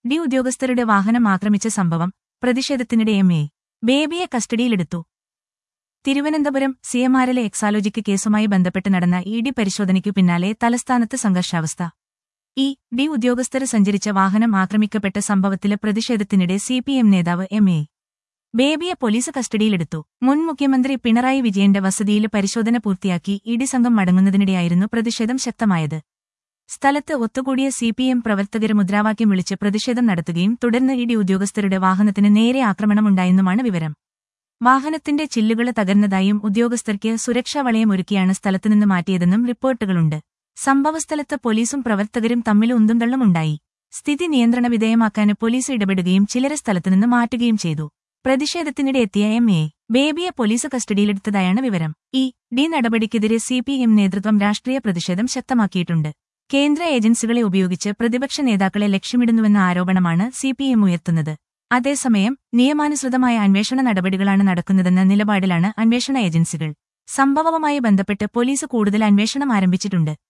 D ഉദ്യോഗസ്ഥരുടെ വാഹനം ആക്രമിച്ച സംഭവം പ്രതിഷേധത്തിനിടെ എം എ ബേബിയെ കസ്റ്റഡിയിലെടുത്തു തിരുവനന്തപുരം സിഎംആറിലെ എക്സാലോജിക്ക് കേസുമായി ബന്ധപ്പെട്ട് നടന്ന ഇ ഡി പരിശോധനയ്ക്കു പിന്നാലെ തലസ്ഥാനത്ത് സംഘർഷാവസ്ഥ ഇ ഡി ഉദ്യോഗസ്ഥർ സഞ്ചരിച്ച വാഹനം ആക്രമിക്കപ്പെട്ട സംഭവത്തിലെ പ്രതിഷേധത്തിനിടെ സിപിഎം നേതാവ് എം എ ബേബിയെ പോലീസ് കസ്റ്റഡിയിലെടുത്തു മുൻ മുഖ്യമന്ത്രി പിണറായി വിജയന്റെ വസതിയിൽ പരിശോധന പൂർത്തിയാക്കി ഇ ഡി സംഘം മടങ്ങുന്നതിനിടെയായിരുന്നു പ്രതിഷേധം ശക്തമായത് സ്ഥലത്ത് ഒത്തുകൂടിയ സിപിഎം പ്രവർത്തകർ മുദ്രാവാക്യം വിളിച്ച് പ്രതിഷേധം നടത്തുകയും തുടർന്ന് ഇ ഡി ഉദ്യോഗസ്ഥരുടെ വാഹനത്തിന് നേരെ ആക്രമണമുണ്ടായെന്നുമാണ് വിവരം വാഹനത്തിന്റെ ചില്ലുകൾ തകർന്നതായും ഉദ്യോഗസ്ഥർക്ക് സുരക്ഷാ വളയം ഒരുക്കിയാണ് സ്ഥലത്തുനിന്ന് മാറ്റിയതെന്നും റിപ്പോർട്ടുകളുണ്ട് സംഭവസ്ഥലത്ത് പോലീസും പ്രവർത്തകരും തമ്മിൽ ഉന്തും ഉണ്ടായി സ്ഥിതി നിയന്ത്രണ വിധേയമാക്കാൻ പോലീസ് ഇടപെടുകയും ചിലരെ സ്ഥലത്തുനിന്ന് മാറ്റുകയും ചെയ്തു പ്രതിഷേധത്തിനിടെ എത്തിയ എം എ ബേബിയെ പോലീസ് കസ്റ്റഡിയിലെടുത്തതായാണ് വിവരം ഈ ഡി നടപടിക്കെതിരെ സിപിഎം നേതൃത്വം രാഷ്ട്രീയ പ്രതിഷേധം ശക്തമാക്കിയിട്ടുണ്ട് കേന്ദ്ര ഏജൻസികളെ ഉപയോഗിച്ച് പ്രതിപക്ഷ നേതാക്കളെ ലക്ഷ്യമിടുന്നുവെന്ന ആരോപണമാണ് സിപിഎം ഉയർത്തുന്നത് അതേസമയം നിയമാനുസൃതമായ അന്വേഷണ നടപടികളാണ് നടക്കുന്നതെന്ന നിലപാടിലാണ് അന്വേഷണ ഏജൻസികൾ സംഭവവുമായി ബന്ധപ്പെട്ട് പോലീസ് കൂടുതൽ അന്വേഷണം ആരംഭിച്ചിട്ടുണ്ട്